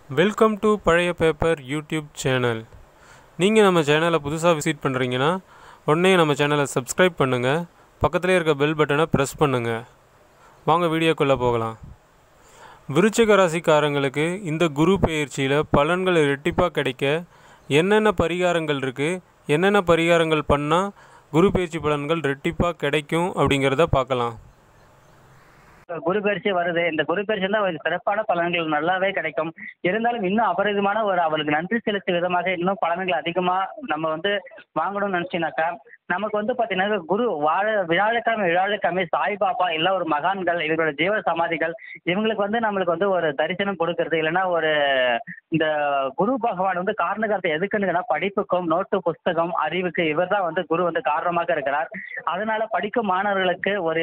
welcome to பழைய paper YouTube channel நீங்கள் நம்ம சேனலை புதுசாக விசிட் பண்ணுறீங்கன்னா உடனே நம்ம சேனலை சப்ஸ்கிரைப் பண்ணுங்கள் பக்கத்துலேயே இருக்க பெல் பட்டனை ப்ரெஸ் பண்ணுங்கள் வாங்க வீடியோக்குள்ளே போகலாம் விருச்சிக ராசிக்காரங்களுக்கு இந்த குரு பெயர்ச்சியில் பலன்கள் ரெட்டிப்பாக கிடைக்க என்னென்ன பரிகாரங்கள் இருக்குது என்னென்ன பரிகாரங்கள் பண்ணால் குரு பெயர்ச்சி பலன்கள் ரெட்டிப்பாக கிடைக்கும் அப்படிங்கிறத பார்க்கலாம் குரு பயிற்சி வருது இந்த குரு பயிற்சி வந்து அவருக்கு சிறப்பான பலன்கள் நல்லாவே கிடைக்கும் இருந்தாலும் இன்னும் அபரிதமான ஒரு அவளுக்கு நன்றி செலுத்தும் விதமாக இன்னும் பலன்கள் அதிகமா நம்ம வந்து வாங்கணும்னு நினைச்சீங்கன்னாக்கா நமக்கு வந்து பாத்தீங்கன்னா குரு வாழ விழாக்கிழமை விழாக்கிழமை சாய்பாபா இல்ல ஒரு மகான்கள் இவங்களோட ஜீவ சமாதிகள் இவங்களுக்கு வந்து நம்மளுக்கு வந்து ஒரு தரிசனம் கொடுக்கறது இல்லைன்னா ஒரு இந்த குரு பகவான் வந்து காரணகாரத்தை எதுக்குன்னு படிப்புக்கும் நோட்டு புஸ்தகம் அறிவுக்கு இவர் தான் வந்து குரு வந்து காரணமாக இருக்கிறார் அதனால படிக்கும் மாணவர்களுக்கு ஒரு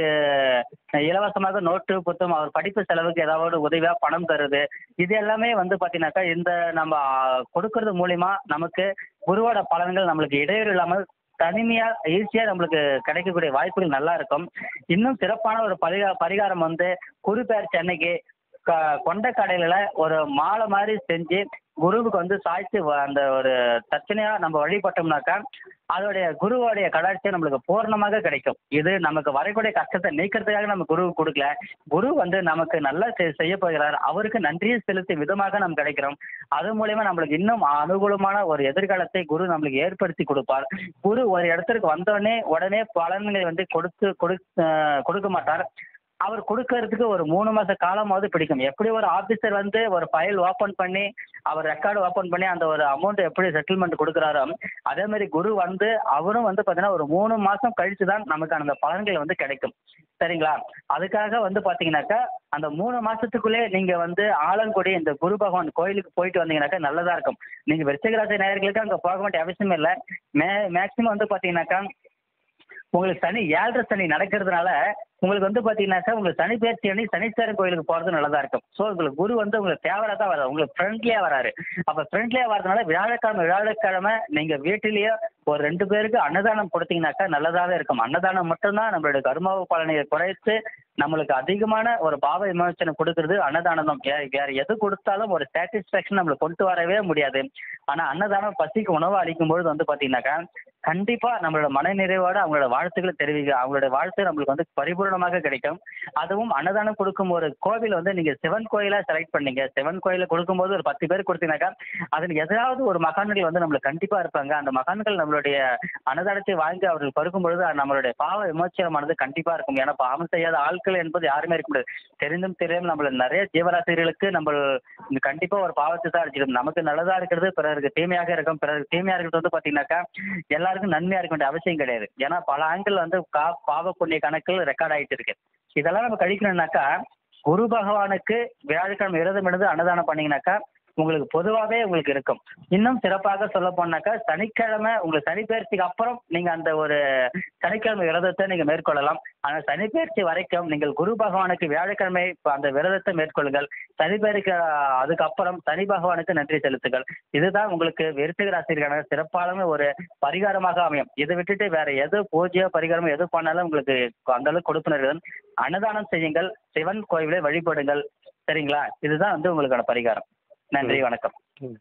இலவசமாக நோட்டு புத்தகம் அவர் படிப்பு செலவுக்கு ஏதாவது உதவியா பணம் தருது இது எல்லாமே வந்து பாத்தீங்கன்னாக்கா இந்த நம்ம ஆ, கொடுக்கறது மூலியமா நமக்கு குருவோட பலன்கள் நம்மளுக்கு இடையூறு இல்லாமல் தனிமையா ஈஸியா நம்மளுக்கு கிடைக்கக்கூடிய வாய்ப்புகள் நல்லா இருக்கும் இன்னும் சிறப்பான ஒரு பரிகா பரிகாரம் வந்து குரு பெயர்ச்சி அன்னைக்கு க- கொண்ட கடையில ஒரு மாலை மாதிரி செஞ்சு குருவுக்கு வந்து சாய்த்து வ- அந்த ஒரு தட்சணையா நம்ம வழிபட்டோம்னாக்கா அதோடைய குருவோடைய கடாட்சியம் நம்மளுக்கு பூர்ணமாக கிடைக்கும் இது நமக்கு வரக்கூடிய கஷ்டத்தை நீக்கிறதுக்காக நம்ம குருவுக்கு கொடுக்கல குரு வந்து நமக்கு நல்லா செ- செய்ய போகிறார் அவருக்கு நன்றியை செலுத்தும் விதமாக நம்ம கிடைக்கிறோம் அது மூலயமா நம்மளுக்கு இன்னும் அனுகூலமான ஒரு எதிர்காலத்தை குரு நம்மளுக்கு ஏற்படுத்தி கொடுப்பார் குரு ஒரு இடத்திற்கு வந்தோடனே உடனே பலன்களை வந்து கொடுத்து கொடு அஹ் கொடுக்க மாட்டார் அவர் கொடுக்கறதுக்கு ஒரு மூணு மாச காலமாவது பிடிக்கும் எப்படி ஒரு ஆபீசர் வந்து ஒரு ஃபைல் ஓபன் பண்ணி அவர் ரெக்கார்டு ஓபன் பண்ணி அந்த ஒரு அமௌண்ட் எப்படி செட்டில்மெண்ட் கொடுக்குறாரோ அதே மாதிரி குரு வந்து அவரும் வந்து பார்த்தீங்கன்னா ஒரு மூணு மாசம் கழிச்சு தான் நமக்கு அந்த பலன்கள் வந்து கிடைக்கும் சரிங்களா அதுக்காக வந்து பாத்தீங்கன்னாக்கா அந்த மூணு மாசத்துக்குள்ளே நீங்க வந்து ஆலங்குடி இந்த குரு பகவான் கோயிலுக்கு போயிட்டு வந்தீங்கன்னாக்கா நல்லதா இருக்கும் நீங்க விருச்சிகராசி நேயர்களுக்கு அங்க போக வேண்டிய அவசியம் இல்லை மே மேக்சிமம் வந்து பாத்தீங்கன்னாக்கா உங்களுக்கு சனி ஏழரை சனி நடக்கிறதுனால உங்களுக்கு வந்து பாத்தீங்கன்னாக்கா உங்களுக்கு சனி பயிற்சி அணி சனீஸ்வரன் கோயிலுக்கு போறது நல்லதா இருக்கும் ஸோ உங்களுக்கு குரு வந்து உங்களுக்கு ஃபேவரா தான் வராது உங்களுக்கு ஃப்ரெண்ட்லியா வராரு அப்ப ஃப்ரெண்ட்லியா வரதுனால வியாழக்கிழமை வியாழக்கிழமை நீங்க வீட்டிலேயே ஒரு ரெண்டு பேருக்கு அன்னதானம் கொடுத்தீங்கன்னாக்கா நல்லதாவே இருக்கும் அன்னதானம் மட்டும்தான் நம்மளுடைய கர்மாவ பலனை குறைத்து நம்மளுக்கு அதிகமான ஒரு பாவ விமோசனம் கொடுக்கறது அன்னதானம் தான் வேற வேற எது கொடுத்தாலும் ஒரு சாட்டிஸ்ஃபேக்ஷன் நம்மளுக்கு கொண்டு வரவே முடியாது ஆனா அன்னதானம் பசிக்கு உணவு அளிக்கும் பொழுது வந்து பாத்தீங்கன்னாக்கா கண்டிப்பா நம்மளோட மனநிறைவோட அவங்களோட வாழ்த்துக்களை தெரிவிக்க அவங்களோட வாழ்த்து நம்மளுக்கு வந்து பரிபூர்ணமாக கிடைக்கும் அதுவும் அன்னதானம் கொடுக்கும் ஒரு கோவில் வந்து நீங்க சிவன் கோயிலா செலக்ட் பண்ணீங்க சிவன் கோயில கொடுக்கும்போது ஒரு பத்து பேர் கொடுத்தீங்கன்னாக்கா அதில் எதாவது ஒரு மகான்கள் வந்து நம்மளுக்கு கண்டிப்பா இருப்பாங்க அந்த மகான்கள் நம்மளுடைய அன்னதானத்தை வாங்கி அவர்கள் பருக்கும் பொழுது அது நம்மளுடைய பாவ விமோச்சனமானது கண்டிப்பா இருக்கும் ஏன்னா பாவம் செய்யாத ஆட்கள் என்பது யாருமே இருக்க முடியாது தெரிந்தும் தெரியாமல் நம்மள நிறைய ஜீவராசிகளுக்கு நம்ம இந்த கண்டிப்பா ஒரு பாவத்தை தான் அடிச்சிடும் நமக்கு நல்லதா இருக்கிறது பிறருக்கு தீமையாக இருக்கும் பிறருக்கு தீமையா இருக்கிறது வந்து பாத்தீங்கன்னாக்கா எல்லாருக்கும் நன்மையா இருக்க வேண்டிய அவசியம் கிடையாது ஏன்னா பல ஆண்கள் வந்து கா- பாவ புண்ணிய கணக்கில் ரெக்கார்ட் ஆயிட்டு இருக்கு இதெல்லாம் நம்ம கழிக்கணும்னாக்கா குரு பகவானுக்கு வியாழக்கிழமை விரதம் எடுத்து அன்னதானம் பண்ணீங்கன்னாக்கா உங்களுக்கு பொதுவாகவே உங்களுக்கு இருக்கும் இன்னும் சிறப்பாக சொல்ல போனாக்கா சனிக்கிழமை உங்களுக்கு சனிப்பெயர்ச்சிக்கு அப்புறம் நீங்க அந்த ஒரு சனிக்கிழமை விரதத்தை நீங்க மேற்கொள்ளலாம் ஆனால் சனிப்பெயர்ச்சி வரைக்கும் நீங்கள் குரு பகவானுக்கு வியாழக்கிழமை இப்ப அந்த விரதத்தை மேற்கொள்ளுங்கள் சனிப்பெயர்க்கு அதுக்கப்புறம் சனி பகவானுக்கு நன்றி செலுத்துங்கள் இதுதான் உங்களுக்கு விருச்சிக ராசிக்கான சிறப்பான ஒரு பரிகாரமாக அமையும் இதை விட்டுட்டு வேற எது பூஜையோ பரிகாரமோ எது பண்ணாலும் உங்களுக்கு அந்த அளவுக்கு கொடுப்பினர்கள் அன்னதானம் செய்யுங்கள் சிவன் கோயிலை வழிபடுங்கள் சரிங்களா இதுதான் வந்து உங்களுக்கான பரிகாரம் நன்றி வணக்கம்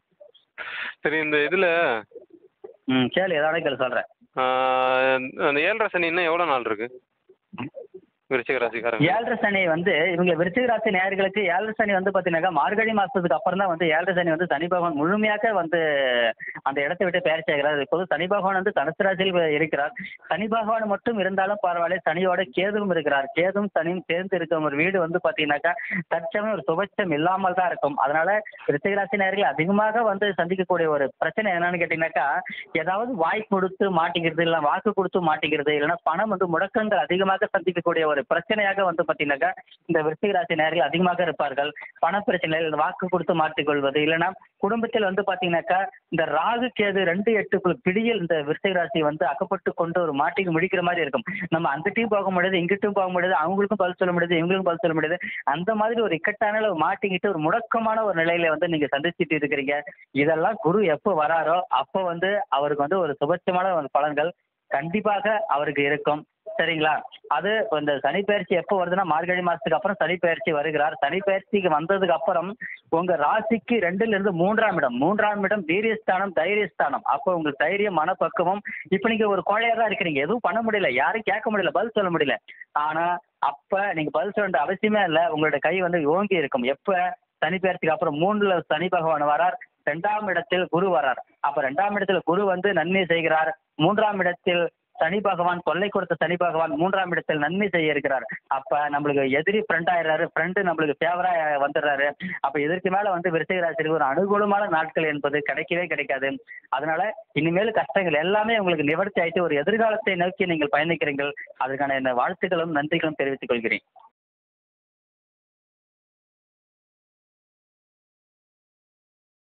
சரி இந்த இதில் ம் கேளு ஏதாவது கேள்வி சொல்றேன் அந்த ஏழரை சனி இன்னும் எவ்வளோ நாள் இருக்கு விருச்சிக ராசிக்காரங்க ஏழரை சனி வந்து இவங்க விருச்சிக ராசி நேயர்களுக்கு ஏழரை சனி வந்து பாத்தீங்கன்னாக்கா மார்கழி மாசத்துக்கு அப்புறம் தான் வந்து ஏழரை சனி வந்து சனி பகவான் முழுமையாக வந்து அந்த இடத்தை விட்டு பெயர் செய்கிறார் இப்போது சனி பகவான் வந்து தனுசு ராசியில் இருக்கிறார் சனி பகவான் மட்டும் இருந்தாலும் பரவாயில்ல சனியோட கேதுவும் இருக்கிறார் கேதும் சனியும் சேர்ந்து இருக்கும் ஒரு வீடு வந்து பாத்தீங்கன்னாக்கா தற்சமயம் ஒரு சுபட்சம் இல்லாமல் தான் இருக்கும் அதனால விருச்சிக ராசி நேயர்கள் அதிகமாக வந்து சந்திக்கக்கூடிய ஒரு பிரச்சனை என்னன்னு கேட்டீங்கன்னாக்கா ஏதாவது வாய் கொடுத்து மாட்டிக்கிறது இல்லை வாக்கு கொடுத்து மாட்டிக்கிறது இல்லைன்னா பணம் வந்து முடக்கங்கள் அதிகமாக சந்திக்கக்கூடிய ஒரு பிரச்சனையாக வந்து பாத்தீங்கன்னாக்கா இந்த விருச்சிக ராசி நேர்கள் அதிகமாக இருப்பார்கள் பண பிரச்சனைகள் வாக்கு கொடுத்து மாட்டிக்கொள்வது இல்லைன்னா குடும்பத்தில் வந்து பாத்தீங்கன்னாக்கா இந்த ராகு கேது ரெண்டு எட்டுக்குள் பிடியில் இந்த விருச்சிக ராசி வந்து அகப்பட்டு கொண்டு ஒரு மாட்டிக்கு முடிக்கிற மாதிரி இருக்கும் நம்ம அந்த டீம் போக முடியாது இங்கிட்டும் போக முடியாது அவங்களுக்கும் பதில் சொல்ல முடியாது இவங்களுக்கும் பதில் சொல்ல முடியாது அந்த மாதிரி ஒரு இக்கட்டான ஒரு மாட்டிக்கிட்டு ஒரு முடக்கமான ஒரு நிலையில வந்து நீங்க சந்திச்சுட்டு இருக்கிறீங்க இதெல்லாம் குரு எப்போ வராரோ அப்போ வந்து அவருக்கு வந்து ஒரு சுபட்சமான ஒரு பலன்கள் கண்டிப்பாக அவருக்கு இருக்கும் சரிங்களா அது இந்த சனி பயிற்சி எப்போ வருதுன்னா மார்கழி மாசத்துக்கு அப்புறம் சனி பயிற்சி வருகிறார் சனி பயிற்சிக்கு வந்ததுக்கு அப்புறம் உங்க ராசிக்கு ரெண்டுல இருந்து மூன்றாம் இடம் மூன்றாம் இடம் வீரியஸ்தானம் தைரியஸ்தானம் அப்போ உங்களுக்கு தைரியம் மனப்பக்குவம் இப்போ நீங்க ஒரு கோழையா தான் இருக்கிறீங்க எதுவும் பண்ண முடியல யாரும் கேட்க முடியல பதில் சொல்ல முடியல ஆனா அப்ப நீங்க பதில் சொல்ல வேண்டிய அவசியமே இல்ல உங்களோட கை வந்து ஓங்கி இருக்கும் எப்ப சனி பயிற்சிக்கு அப்புறம் மூணுல சனி பகவான் வரார் ரெண்டாம் இடத்தில் குரு வரார் அப்ப ரெண்டாம் இடத்தில் குரு வந்து நன்மை செய்கிறார் மூன்றாம் இடத்தில் சனி பகவான் தொல்லை கொடுத்த சனி பகவான் மூன்றாம் இடத்தில் நன்மை செய்ய இருக்கிறார் அப்ப நம்மளுக்கு எதிரி ஃப்ரெண்ட் ஆயிடுறாரு ஃப்ரெண்டு நம்மளுக்கு ஃபேவரா வந்துடுறாரு அப்ப இதற்கு மேல வந்து விருச்சிக ராசிக்கு ஒரு அனுகூலமான நாட்கள் என்பது கிடைக்கவே கிடைக்காது அதனால இனிமேல் கஷ்டங்கள் எல்லாமே உங்களுக்கு நிவர்த்தி ஆயிட்டு ஒரு எதிர்காலத்தை நோக்கி நீங்கள் பயணிக்கிறீர்கள் அதற்கான என்ன வாழ்த்துக்களும் நன்றிகளும் தெரிவித்துக் கொள்கிறேன்